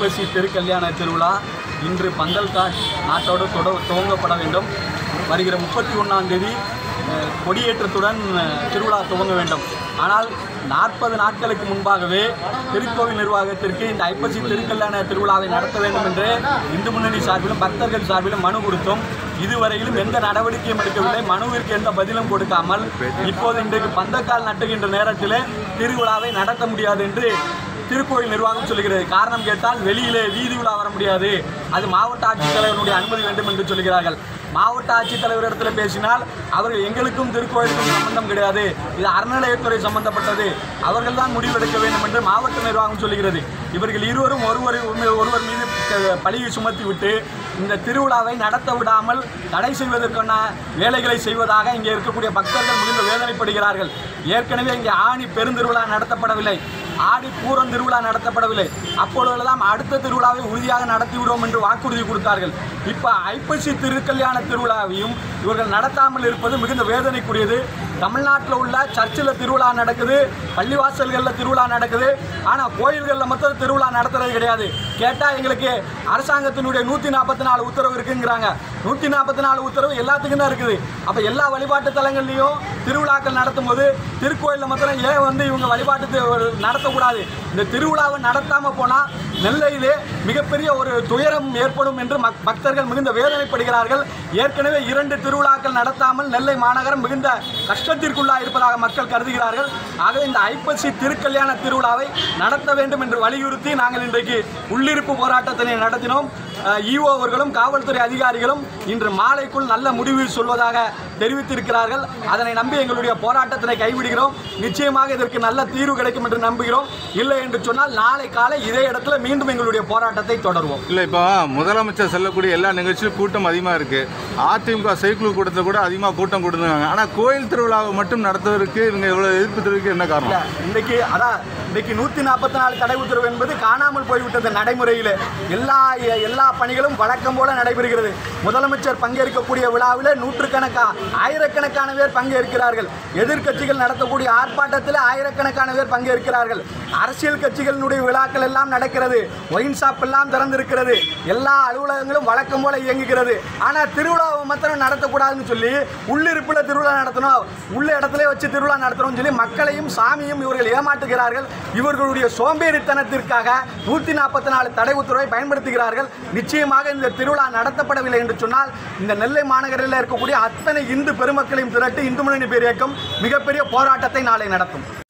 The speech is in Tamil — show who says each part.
Speaker 1: ஐப்பசி திருக்கல்யாண திருவிழா இன்று பந்தல்காட் நாட்டோடு தொட துவங்கப்பட வேண்டும் வருகிற முப்பத்தி ஒன்றாம் தேதி அஹ், கொடியேற்றத்துடன் அஹ், திருவிழா துவங்க வேண்டும் ஆனால் நாற்பது நாட்களுக்கு முன்பாகவே திருக்கோவில் நிர்வாகத்திற்கு இந்த ஐப்பசி திருக்கல்யாண திருவிழாவை நடத்த வேண்டும் என்று இந்து முன்னணி சார்பிலும் பக்தர்கள் சார்பிலும் மனு கொடுத்தோம் இதுவரையிலும் எந்த நடவடிக்கையும் எடுக்கவில்லை மனுவிற்கு எந்த பதிலும் கொடுக்காமல் இப்போது இன்றைக்கு பந்தக்கால் நட்டுகின்ற நேரத்தில் திருவிழாவை நடத்த முடியாது என்று திருக்கோயில் நிர்வாகம் சொல்லுகிறது காரணம் கேட்டால் வெளியிலே வீதி உலா வர முடியாது அது மாவட்ட ஆட்சித்தலைவருடைய அனுமதி வேண்டும் என்று சொல்கிறார்கள் மாவட்ட ஆட்சித்தலைவர் இடத்துல பேசினால் அவர்கள் எங்களுக்கும் திருக்கோயிலுக்கும் சம்பந்தம் கிடையாது இது அறநிலையத்துறை சம்பந்தப்பட்டது அவர்கள் தான் முடிவெடுக்க வேண்டும் என்று மாவட்ட நிர்வாகம் சொல்லுகிறது இவர்கள் இருவரும் ஒருவர் ஒருவர் மீது க- பழியை சுமத்தி விட்டு இந்த திருவிழாவை நடத்த விடாமல் தடை செய்வதற்கான வேலைகளை செய்வதாக இங்கே இருக்கக்கூடிய பக்தர்கள் மிகுந்த வேதனைப்படுகிறார்கள் ஏற்கனவே இங்கே ஆணி பெருந்திருவிழா நடத்தப்படவில்லை ஆடி பூரம் திருவிழா நடத்தப்படவில்லை அப்பொழுதெல்லாம் அடுத்த திருவிழாவை உறுதியாக நடத்திவிடுவோம் என்று வாக்குறுதி கொடுத்தார்கள் இப்போ ஐப்பசி திருக்கல்யாண திருவிழாவையும் இவர்கள் நடத்தாமல் இருப்பது மிகுந்த வேதனைக்குரியது தமிழ்நாட்டில் உள்ள சர்ச்சில் திருவிழா நடக்குது பள்ளிவாசல்களில் திருவிழா நடக்குது ஆனால் கோயில்களில் மட்டும் திருவிழா நடத்துறது கிடையாது கேட்டால் எங்களுக்கு அரசாங்கத்தினுடைய நூற்றி நாற்பத்தி நாலு உத்தரவு இருக்குங்கிறாங்க நூற்றி நாற்பத்தி நாலு உத்தரவு எல்லாத்துக்கும் தான் இருக்குது அப்போ எல்லா வழிபாட்டு தலங்கள்லையும் திருவிழாக்கள் நடத்தும் போது திருக்கோயிலில் மாத்திரம் ஏன் வந்து இவங்க வழிபாட்டு தி- நடத்தக்கூடாது இந்த திருவிழாவை நடத்தாமல் போனால் நெல்லையிலே மிகப்பெரிய ஒரு துயரம் ஏற்படும் என்று மக் பக்தர்கள் மிகுந்த வேதனைப்படுகிறார்கள் ஏற்கனவே இரண்டு திருவிழாக்கள் நடத்தாமல் நெல்லை மாநகரம் மிகுந்த கஷ்டத்திற்குள்ளாக இருப்பதாக மக்கள் கருதுகிறார்கள் ஆகவே இந்த ஐப்பசி திருக்கல்யாண திருவிழாவை நடத்த வேண்டும் என்று வலியுறுத்தி நாங்கள் இன்றைக்கு உள்ளிருப்பு போராட்டத்தினை நடத்தினோம் இஓ அவர்களும் காவல்துறை அதிகாரிகளும் இன்று மாலைக்குள் நல்ல முடிவு சொல்வதாக தெரிவித்திருக்கிறார்கள் அதனை நம்பி எங்களுடைய போராட்டத்தினை கைவிடுகிறோம் நிச்சயமாக இதற்கு நல்ல தீர்வு கிடைக்கும் என்று நம்புகிறோம் இல்லை என்று சொன்னால் நாளை காலை இதே இடத்துல மீண்டும் எங்களுடைய போராட்டத்தை தொடருவோம்
Speaker 2: இல்லை இப்போ முதலமைச்சர் செல்லக்கூடிய எல்லா நிகழ்ச்சியும் கூட்டம் அதிகமாக இருக்குது அதிமுக செயற்குழு கூட்டத்தில் கூட அதிகமாக கூட்டம் கொடுத்துருக்காங்க ஆனால் கோயில் திருவிழாவை மட்டும் நடத்துவதற்கு இவங்க இவ்வளோ எதிர்ப்பு தெரிவிக்க என்ன
Speaker 1: இல்ல,
Speaker 2: காரணம்
Speaker 1: இன்னைக்கு அதான் இன்னைக்கு நூத்தி நாற்பத்தி நாலு தடை உத்தரவு என்பது காணாமல் போய்விட்டது நடைமுறையில் எல்லா எல்லா பணிகளும் வழக்கம் போல நடைபெறுகிறது முதலமைச்சர் பங்கேற்கக்கூடிய விழாவில் நூற்றுக்கணக்கா ஆயிரக்கணக்கான பேர் பங்கேற்கிறார்கள் எதிர்க்கட்சிகள் நடத்தக்கூடிய ஆர்ப்பாட்டத்தில் ஆயிரக்கணக்கான பேர் பங்கேற்கிறார்கள் அரசியல் கட்சிகளினுடைய விழாக்கள் எல்லாம் நடக்கிறது ஒயின் ஷாப் எல்லாம் திறந்திருக்கிறது எல்லா அலுவலகங்களும் வழக்கம் போல இயங்குகிறது ஆனால் திருவிழாவை மாத்திரம் நடத்தக்கூடாதுன்னு சொல்லி உள்ளிருப்புல திருவிழா நடத்தணும் உள்ள இடத்துல வச்சு திருவிழா நடத்தணும்னு சொல்லி மக்களையும் சாமியும் இவர்கள் ஏமாற்றுகிறார்கள் இவர்களுடைய சோம்பேறித்தனத்திற்காக நூற்றி நாற்பத்தி நாலு தடை உத்தரவை பயன்படுத்துகிறார்கள் நிச்சயமாக இந்த திருவிழா நடத்தப்படவில்லை என்று சொன்னால் இந்த நெல்லை மாநகரில் இருக்கக்கூடிய அத்தனை இந்து பெருமக்களையும் திரட்டி இந்து முன்னணி பேர் இயக்கம் மிகப்பெரிய போராட்டத்தை நாளை நடத்தும்